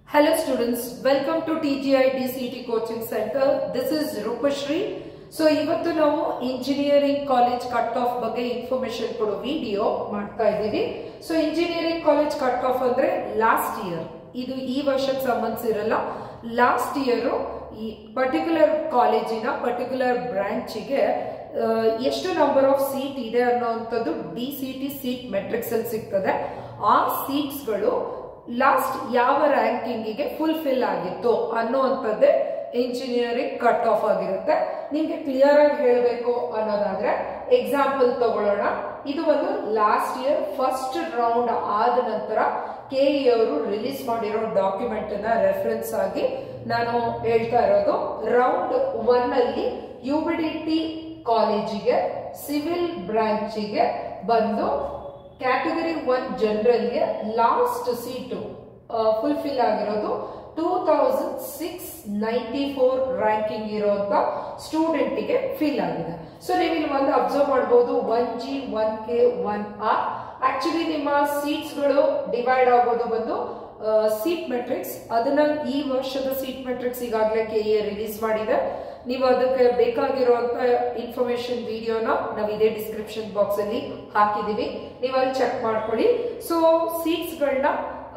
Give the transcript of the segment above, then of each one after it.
Hello students, welcome to TGI DCT Coaching Center. This is Rupashri. So ಇವತ್ತು ನಾವು engineering college cut off ಬಗ್ಗೆ information ಕೊಡೋ video ಮಾಡ್ತಾ ಇದ್ದೀವಿ so engineering college cut off ಅಂದ್ರೆ last year ಇದು ಈ ವರ್ಷಕ್ಕೆ ಸಂಬಂಧಿಸಿರಲ್ಲ ಲಾಸ್ಟ್ ಇಯರ್ ಈ ಪರ್ಟಿಕ್ಯುಲರ್ ಕಾಲೇಜಿನ ಪರ್ಟಿಕ್ಯುಲರ್ ಬ್ರಾಂಚಿಗೆ ಎಷ್ಟು ನಂಬರ್ ಆಫ್ ಸೀಟ್ ಇದೆ ಅನ್ನೋವಂಥದ್ದು D C T seat matrix ಅಲ್ಲಿ ಸಿಗ್ತದೆ ಆ ಸೀಟ್ಸ್ಗಳು ಲಾಸ್ಟ್ ಯಾವ ರ್ಯಾಂಕಿಂಗಿಗೆ ಫುಲ್ಫಿಲ್ ಆಗಿತ್ತು ಅನ್ನುವಂಥದ್ದೇ ಇಂಜಿನಿಯರಿಂಗ್ ಕಟ್ ಆಫ್ ಆಗಿರುತ್ತೆ ನಿಮ್ಗೆ ಕ್ಲಿಯರ್ ಆಗಿ ಹೇಳಬೇಕು ಅನ್ನೋದಾದ್ರೆ ಎಕ್ಸಾಂಪಲ್ ತಗೊಳ್ಳೋಣ ಇದು ಒಂದು ಲಾಸ್ಟ್ ಇಯರ್ ಫಸ್ಟ್ ರೌಂಡ್ ಆದ ನಂತರ ಕೆ ಇ ಅವರು ರಿಲೀಸ್ ಮಾಡಿರೋ ಡಾಕ್ಯುಮೆಂಟ್ ಅನ್ನ ರೆಫರೆನ್ಸ್ ಆಗಿ ನಾನು ಹೇಳ್ತಾ ಇರೋದು ರೌಂಡ್ ಒನ್ ಅಲ್ಲಿ ಯುಬಿಡಿಟಿ ಕಾಲೇಜಿಗೆ ಸಿವಿಲ್ ಬ್ರಾಂಚಿಗೆ ಬಂದು ಕ್ಯಾಟಗರಿ ಒನ್ ಜನರಲ್ಗೆ ಲಾಸ್ಟ್ ಸೀಟು ಫುಲ್ಫಿಲ್ ಆಗಿರೋದು two thousand six ninety four ranking ಇರುವಂತ ಸ್ಟೂಡೆಂಟಿಗೆ ಫಿಲ್ ಆಗಿದೆ ಸೊ ನೀವು ಇಲ್ಲಿ ಒಂದು ಅಬ್ಸರ್ವ್ ಮಾಡಬಹುದು one G one K one R actually ನಿಮ್ಮ ಸೀಟ್ಸ್ಗಳು ಡಿವೈಡ್ ಆಗೋದು ಬಂದು ಸೀಟ್ ಮೆಟ್ರಿಕ್ಸ್ ಅದನ್ನ ಈ ವರ್ಷದ ಸೀಟ್ ಮೆಟ್ರಿಕ್ಸ್ ಈಗಾಗಲೇ ಕೆ ಎ ರಿಲೀಸ್ ಮಾಡಿದೆ ನೀವು ಅದಕ್ಕೆ ಬೇಕಾಗಿರುವಂತ ಇನ್ಫಾರ್ಮೇಶನ್ ವಿಡಿಯೋನ ನಾವು ಇದೇ ಡಿಸ್ಕ್ರಿಪ್ಷನ್ ಬಾಕ್ಸ್ ಅಲ್ಲಿ ಹಾಕಿದೀವಿ ನೀವು ಅಲ್ಲಿ ಚೆಕ್ ಮಾಡ್ಕೊಳ್ಳಿ ಸೊ ಸೀಟ್ಸ್ಗಳನ್ನ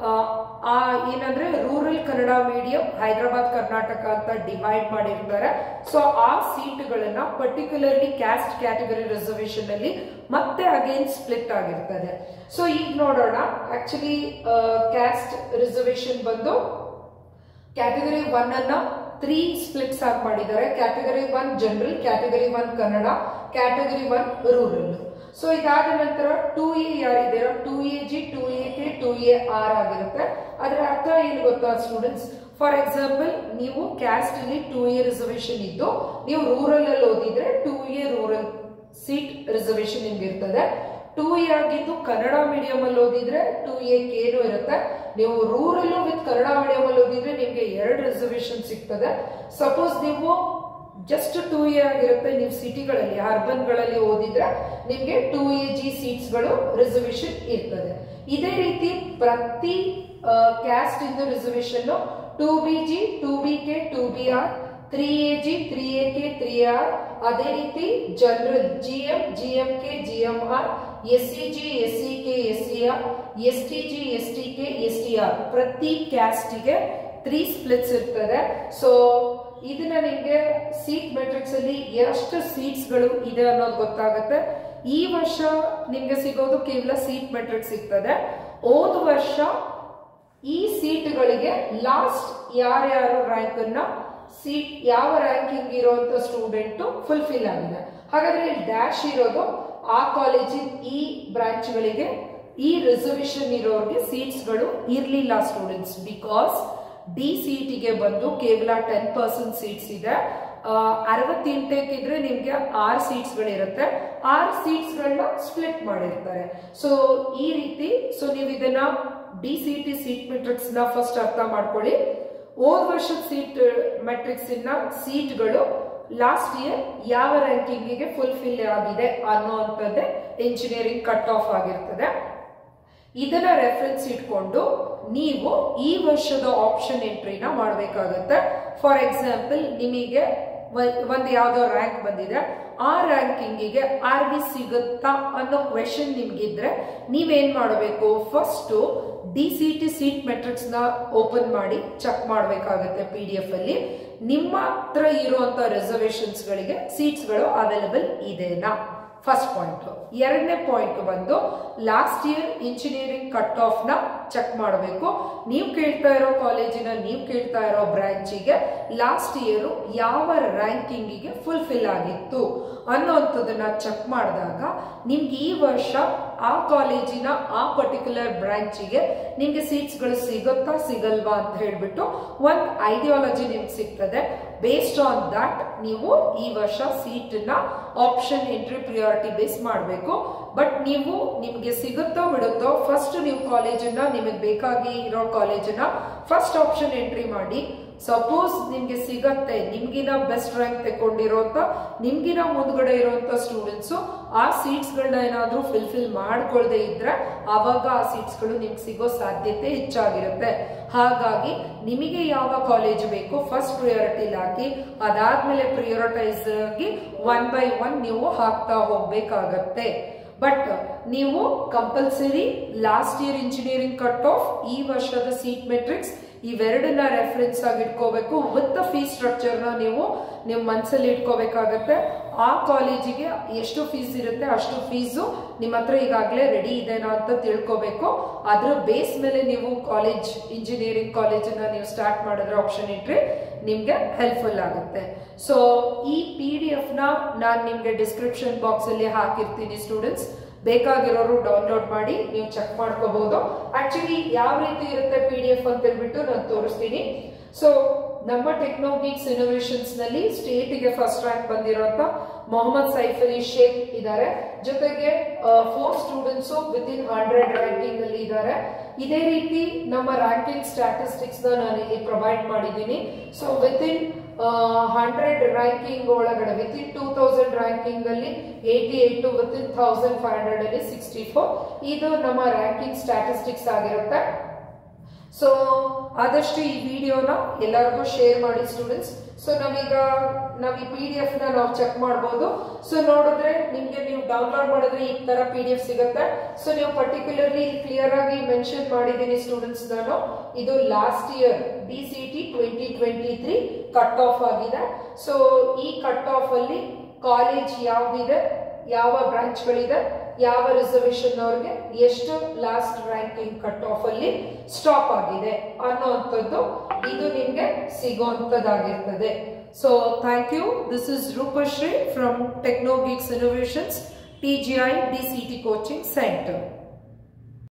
ಆ ಏನಂದ್ರೆ ರೂರಲ್ ಕನ್ನಡ ಮೀಡಿಯಂ ಹೈದರಾಬಾದ್ ಕರ್ನಾಟಕ ಅಂತ ಡಿವೈಡ್ ಮಾಡಿರ್ತಾರೆ ಸೊ ಆ ಸೀಟ್ಗಳನ್ನ ಪರ್ಟಿಕ್ಯುಲರ್ಲಿ ಕ್ಯಾಸ್ಟ್ ಕ್ಯಾಟಗರಿ ರಿಸರ್ವೇಶನ್ ಅಲ್ಲಿ ಮತ್ತೆ ಅಗೇನ್ ಸ್ಪ್ಲಿಟ್ ಆಗಿರ್ತದೆ ಸೊ ಈಗ ನೋಡೋಣ ಆಕ್ಚುಲಿ ಕ್ಯಾಸ್ಟ್ ರಿಸರ್ವೇಶನ್ ಬಂದು ಕ್ಯಾಟಗರಿ ಒನ್ ಅನ್ನ ತ್ರೀ ಸ್ಪ್ಲಿಟ್ಸ್ ಆಗಿ ಮಾಡಿದ್ದಾರೆ category one general category one Kannada category one rural so ಇದಾದ ನಂತರ ಟೂ ಎ ಯಾರಿದ್ದೀರೋ two A G two A K two A R ಆಗಿರುತ್ತೆ ಅದರ ಅರ್ಥ ಏನು ಗೊತ್ತಾ ಸ್ಟೂಡೆಂಟ್ಸ್ ಫಾರ್ ಎಕ್ಸಾಂಪಲ್ ನೀವು ಕ್ಯಾಸ್ಟ್ ಅಲ್ಲಿ ಟೂ ಎ ರಿಸರ್ವೇಶನ್ ಇದ್ದು ನೀವು ರೂರಲ್ ಅಲ್ಲಿ ಓದಿದ್ರೆ two A rural seat reservation ನಿಮ್ಗೆ ಇರ್ತದೆ ಟೂ ಎ ಆಗಿದ್ದು ಕನ್ನಡ ಮೀಡಿಯಂ ಅಲ್ಲಿ ಓದಿದ್ರೆ ಟೂ ಎ ಕೇನು ಇರುತ್ತೆ ನೀವು ರೂರಲ್ ವಿತ್ ಕನ್ನಡ ಮೀಡಿಯಂ ಅಲ್ಲಿ ಓದಿದ್ರೆ ನಿಮ್ಗೆ ಎರಡು ರಿಸರ್ವೇಶನ್ ಸಿಗ್ತದೆ ಸಪೋಸ್ ನೀವು ಜಸ್ಟ್ ಟೂ ಎ ಆಗಿರುತ್ತೆ ನೀವು ಸಿಟಿಗಳಲ್ಲಿ ಅರ್ಬನ್ ಗಳಲ್ಲಿ ಓದಿದ್ರೆ ನಿಮ್ಗೆ ಟೂ ಎ ಜಿ ಸೀಟ್ಸ್ ಗಳು ರಿಸರ್ವೇಶನ್ ಇರ್ತದೆ ಇದೇ ರೀತಿ ಪ್ರತಿ ಕ್ಯಾಸ್ಟ್ ಇಂದು reservation two B G two B K two B R three A G three A K three R ಅದೇ ರೀತಿ general G M G M K G M R S C G S C K S C R S T G S T K S T R ಪ್ರತಿ ಕ್ಯಾಸ್ಟಿಗೆ three splits ಇರ್ತದೆ so ಇದನ್ನ ನಿಮ್ಗೆ seat matrix ಅಲ್ಲಿ ಎಷ್ಟು seats ಗಳು ಇದೆ ಅನ್ನೋದು ಗೊತ್ತಾಗುತ್ತೆ ಈ ವರ್ಷ ನಿಮ್ಗೆ ಸಿಗೋದು ಕೇವಲ ಸೀಟ್ ಮೆಟ್ರಿಕ್ಸ್ ಸಿಗ್ತದೆ ಹೋದ ವರ್ಷ ಈ ಸೀಟ್ಗಳಿಗೆ ಲಾಸ್ಟ್ ಯಾರ್ಯಾರು ರ್ಯಾಂಕ್ ಅನ್ನ ಸೀಟ್ ಯಾವ ರ್ಯಾಂಕಿಂಗ್ ಇರುವಂತ ಸ್ಟೂಡೆಂಟ್ ಫುಲ್ಫಿಲ್ ಆಗಿದೆ ಹಾಗಾದ್ರೆ ಡ್ಯಾಶ್ ಇರೋದು ಆ ಕಾಲೇಜಿನ ಈ ಬ್ರಾಂಚ್ಗಳಿಗೆ ಈ ರಿಸರ್ವೇಶನ್ ಇರೋರಿಗೆ ಸೀಟ್ಸ್ಗಳು ಇರ್ಲಿಲ್ಲ ಸ್ಟೂಡೆಂಟ್ಸ್ ಬಿಕಾಸ್ ಡಿ ಸಿ ಟಿಗೆ ಬಂದು ಕೇವಲ ಟೆನ್ ಪರ್ಸೆಂಟ್ ಸೀಟ್ಸ್ ಇದೆ ಅರವತ್ತು ಇಂಟೇಕ್ ಇದ್ರೆ ನಿಮ್ಗೆ ಆರು ಸೀಟ್ಸ್ ಗಳಿರುತ್ತೆ ಆರು ಸೀಟ್ಸ್ ಗಳನ್ನ ಸ್ಪ್ಲಿಟ್ ಮಾಡಿರ್ತಾರೆ ಸೊ ಈ ರೀತಿ ಸೊ ನೀವು ಇದನ್ನ D C T seat matrix ನ ಫಸ್ಟ್ ಅರ್ಥ ಮಾಡ್ಕೊಳ್ಳಿ ಹೋದ್ ವರ್ಷದ ಸೀಟ್ ಮೆಟ್ರಿಕ್ಸ್ ಇನ್ನ ಸೀಟ್ಗಳು ಲಾಸ್ಟ್ ಇಯರ್ ಯಾವ ರ್ಯಾಂಕಿಂಗಿಗೆ ಫುಲ್ಫಿಲ್ ಆಗಿದೆ ಅನ್ನೋಂಥದ್ದೇ ಇಂಜಿನಿಯರಿಂಗ್ ಕಟ್ ಆಫ್ ಆಗಿರ್ತದೆ ಇದನ್ನ ರೆಫರೆನ್ಸ್ ಇಟ್ಕೊಂಡು ನೀವು ಈ ವರ್ಷದ ಆಪ್ಷನ್ ಎಂಟ್ರಿನ ಮಾಡಬೇಕಾಗತ್ತೆ ಫಾರ್ ಎಕ್ಸಾಂಪಲ್ ನಿಮಗೆ ಒಂದು ಯಾವ್ದೋ ರ್ಯಾಂಕ್ ಬಂದಿದೆ ಆ ರ್ಯಾಂಕಿಂಗಿಗೆ ಆರ್ ವಿ ಸಿಗುತ್ತಾ ಅನ್ನೋ ಕ್ವೆಶನ್ ನಿಮ್ಗಿದ್ರೆ ನೀವೇನ್ ಮಾಡಬೇಕು first D C T seat matrix ನ ಓಪನ್ ಮಾಡಿ ಚೆಕ್ ಮಾಡಬೇಕಾಗತ್ತೆ ಪಿ ಡಿ ಎಫ್ ಅಲ್ಲಿ ನಿಮ್ಮ ಹತ್ರ ಇರುವಂತ ರಿಸರ್ವೇಶನ್ಸ್ ಗಳಿಗೆ ಸೀಟ್ಸ್ ಗಳು ಅವೈಲಬಲ್ ಇದೆನಾ ಫಸ್ಟ್ ಪಾಯಿಂಟ್ ಎರಡನೇ ಪಾಯಿಂಟ್ ಬಂದು last year engineering cut off ನ ಚೆಕ್ ಮಾಡಬೇಕು ನೀವು ಕೇಳ್ತಾ ಇರೋ ಕಾಲೇಜಿನ ನೀವು ಕೇಳ್ತಾ ಇರೋ ಬ್ರಾಂಚಿಗೆ ಲಾಸ್ಟ್ ಇಯರ್ ಯಾವ ರ್ಯಾಂಕಿಂಗಿಗೆ ಫುಲ್ಫಿಲ್ ಆಗಿತ್ತು ಅನ್ನೋಂಥದ್ದನ್ನ ಚೆಕ್ ಮಾಡಿದಾಗ ನಿಮ್ಗೆ ಈ ವರ್ಷ ಆ ಕಾಲೇಜಿನ ಆ ಪರ್ಟಿಕ್ಯುಲರ್ ಬ್ರಾಂಚಿಗೆ ನಿಮ್ಗೆ ಸೀಟ್ಸ್ಗಳು ಸಿಗುತ್ತಾ ಸಿಗಲ್ವಾ ಅಂತ ಹೇಳ್ಬಿಟ್ಟು ಒಂದು ಐಡಿಯಾಲಜಿ ನಿಮ್ಗೆ ಸಿಗ್ತದೆ ಬೇಸ್ಡ್ ಆನ್ ದಟ್ ನೀವು ಈ ವರ್ಷ ಸೀಟ್ ನ ಆಪ್ಷನ್ ಎಂಟ್ರಿ ಪ್ರಿಯಾರಿಟಿ ಬೇಸ್ ಮಾಡಬೇಕು ಬಟ್ ನೀವು ನಿಮ್ಗೆ ಸಿಗುತ್ತೋ ಬಿಡುತ್ತೋ ಫಸ್ಟ್ ನೀವು ಕಾಲೇಜನ್ನ ನಿಮಗೆ ಬೇಕಾಗಿ ಇರೋ ಕಾಲೇಜನ್ನ ಫಸ್ಟ್ ಆಪ್ಷನ್ ಎಂಟ್ರಿ ಮಾಡಿ ಸಪೋಸ್ ನಿಮ್ಗೆ ಸಿಗತ್ತೆ ನಿಮ್ಗಿನ ಬೆಸ್ಟ್ ರ್ಯಾಂಕ್ ತಗೊಂಡಿರೋಂತ ನಿಮ್ಗಿನ ಮುಂದ್ಗಡೆ ಇರುವಂತ ಸ್ಟೂಡೆಂಟ್ಸ್ ಆ ಸೀಟ್ಸ್ ಗಳನ್ನ ಏನಾದ್ರೂ ಫಿಲ್ಫಿಲ್ ಮಾಡ್ಕೊಳ್ದೆ ಇದ್ರೆ ಅವಾಗ ಆ ಸೀಟ್ಸ್ ಗಳು ನಿಮ್ಗೆ ಸಿಗೋ ಸಾಧ್ಯತೆ ಹೆಚ್ಚಾಗಿರುತ್ತೆ ಹಾಗಾಗಿ ನಿಮಗೆ ಯಾವ ಕಾಲೇಜ್ ಬೇಕು ಫಸ್ಟ್ ಪ್ರಿಯಾರಿಟಿ ಹಾಕಿ ಅದಾದ್ಮೇಲೆ ಪ್ರಿಯೋರಿಟೈಸ್ ಆಗಿ ಒನ್ ಬೈ ಒನ್ ನೀವು ಹಾಕ್ತಾ ಹೋಗ್ಬೇಕಾಗತ್ತೆ ಬಟ್ ನೀವು compulsory last year engineering cut off ಈ ವರ್ಷದ ಸೀಟ್ ಮೆಟ್ರಿಕ್ಸ್ ಇವೆರಡನ್ನ ರೆಫರೆನ್ಸ್ ಆಗಿ ಇಟ್ಕೋಬೇಕು ವಿತ್ ಫೀಸ್ ಸ್ಟ್ರಕ್ಚರ್ ನ ನೀವು ನಿಮ್ಮ ಮನಸ್ಸಲ್ಲಿ ಇಟ್ಕೋಬೇಕಾಗತ್ತೆ ಆ ಕಾಲೇಜಿಗೆ ಎಷ್ಟು ಫೀಸ್ ಇರುತ್ತೆ ಅಷ್ಟು ಫೀಸು ನಿಮ್ಮ ಹತ್ರ ಈಗಾಗಲೇ ರೆಡಿ ಇದೆನಾ ಅಂತ ತಿಳ್ಕೋಬೇಕು ಅದ್ರ ಬೇಸ್ ಮೇಲೆ ನೀವು ಕಾಲೇಜ್ ಇಂಜಿನಿಯರಿಂಗ್ ಕಾಲೇಜನ್ನ ನೀವು ಸ್ಟಾರ್ಟ್ ಮಾಡಿದ್ರೆ ಆಪ್ಷನ್ ಇಟ್ರೆ ನಿಮ್ಗೆ ಹೆಲ್ಪ್ಫುಲ್ ಆಗುತ್ತೆ ಸೊ ಈ ಪಿ ಡಿ ಎಫ್ ನ ನಾನು ನಿಮ್ಗೆ ಡಿಸ್ಕ್ರಿಪ್ಷನ್ ಬಾಕ್ಸ್ ಅಲ್ಲಿ ಹಾಕಿರ್ತೀನಿ ಸ್ಟೂಡೆಂಟ್ಸ್ ಬೇಕಾಗಿರೋರು ಡೌನ್ಲೋಡ್ ಮಾಡಿ ನೀವು ಚೆಕ್ ಮಾಡ್ಕೋಬಹುದು ಆಕ್ಚುಲಿ ಯಾವ ರೀತಿ ಇರುತ್ತೆ ಪಿ ಡಿ ಎಫ್ ಅಂತ ಹೇಳ್ಬಿಟ್ಟು ನಾನು ತೋರಿಸ್ತೀನಿ ಸೊ ನಮ್ಮ ಟೆಕ್ನಾಲಜಿಕ್ಸ್ ಇನೋವೇಷನ್ಸ್ ನಲ್ಲಿ ಸ್ಟೇಟ್ ಗೆ ಫಸ್ಟ್ ರ್ಯಾಂಕ್ ಬಂದಿರುವಂತ ಮೊಹಮ್ಮದ್ ಸೈಫ್ ಅಲಿ ಶೇಖ್ ಇದ್ದಾರೆ ಜೊತೆಗೆ four students within hundred ranking ಅಲ್ಲಿ ಇದ್ದಾರೆ ಇದೇ ರೀತಿ ನಮ್ಮ ರ್ಯಾಂಕಿಂಗ್ ಸ್ಟ್ಯಾಟಿಸ್ಟಿಕ್ಸ್ ನ ನಾನು ಇಲ್ಲಿ ಪ್ರೊವೈಡ್ ಮಾಡಿದ್ದೀನಿ so within hundred ranking ಒಳಗಡೆ within two thousand ranking ಅಲ್ಲಿ eighty eight within thousand five hundred ಅಲ್ಲಿ ಸಿಕ್ಸ್ಟಿ ಫೋರ್ ಇದು ನಮ್ಮ ರ್ಯಾಂಕಿಂಗ್ ಸ್ಟ್ಯಾಟಿಸ್ಟಿಕ್ಸ್ ಆಗಿರುತ್ತೆ ಸೊ ಆದಷ್ಟು ಈ ವಿಡಿಯೋನ ಎಲ್ಲರಿಗೂ ಶೇರ್ ಮಾಡಿ ಸ್ಟೂಡೆಂಟ್ಸ್ ಸೊ ನಾವೀಗ ನಾವ್ ಈ ಪಿ ಡಿ ಎಫ್ ನ ನಾವು ಚೆಕ್ ಮಾಡಬಹುದು ಸೊ ನೋಡಿದ್ರೆ ನಿಮ್ಗೆ ನೀವು ಡೌನ್ಲೋಡ್ ಮಾಡಿದ್ರೆ ಈ ತರ ಪಿ ಡಿ ಎಫ್ ಸಿಗುತ್ತೆ ಸೊ ನೀವು ಪರ್ಟಿಕ್ಯುಲರ್ಲಿ ಕ್ಲಿಯರ್ ಆಗಿ ಮೆನ್ಷನ್ ಮಾಡಿದ್ದೀನಿ ಸ್ಟೂಡೆಂಟ್ಸ್ ನಾನು ಇದು last year D C T twenty twenty three cut off ಆಗಿದೆ ಸೊ ಈ ಕಟ್ ಆಫ್ ಅಲ್ಲಿ ಕಾಲೇಜ್ ಯಾವ್ದಿದೆ ಯಾವ ಬ್ರಾಂಚ್ಗಳಿದೆ ಯಾವ ರಿಸರ್ವೇಶನ್ ಅವ್ರಿಗೆ ಎಷ್ಟು ಲಾಸ್ಟ್ ರ್ಯಾಂಕಿಂಗ್ ಕಟ್ ಆಫ್ ಅಲ್ಲಿ ಸ್ಟಾಪ್ ಆಗಿದೆ ಅನ್ನೋಂಥದ್ದು ಇದು ನಿಮ್ಗೆ ಸಿಗೋಂಥದ್ದಾಗಿರ್ತದೆ so thank you this is Rupashri from Technogeeks Innovations T G I D C T coaching centre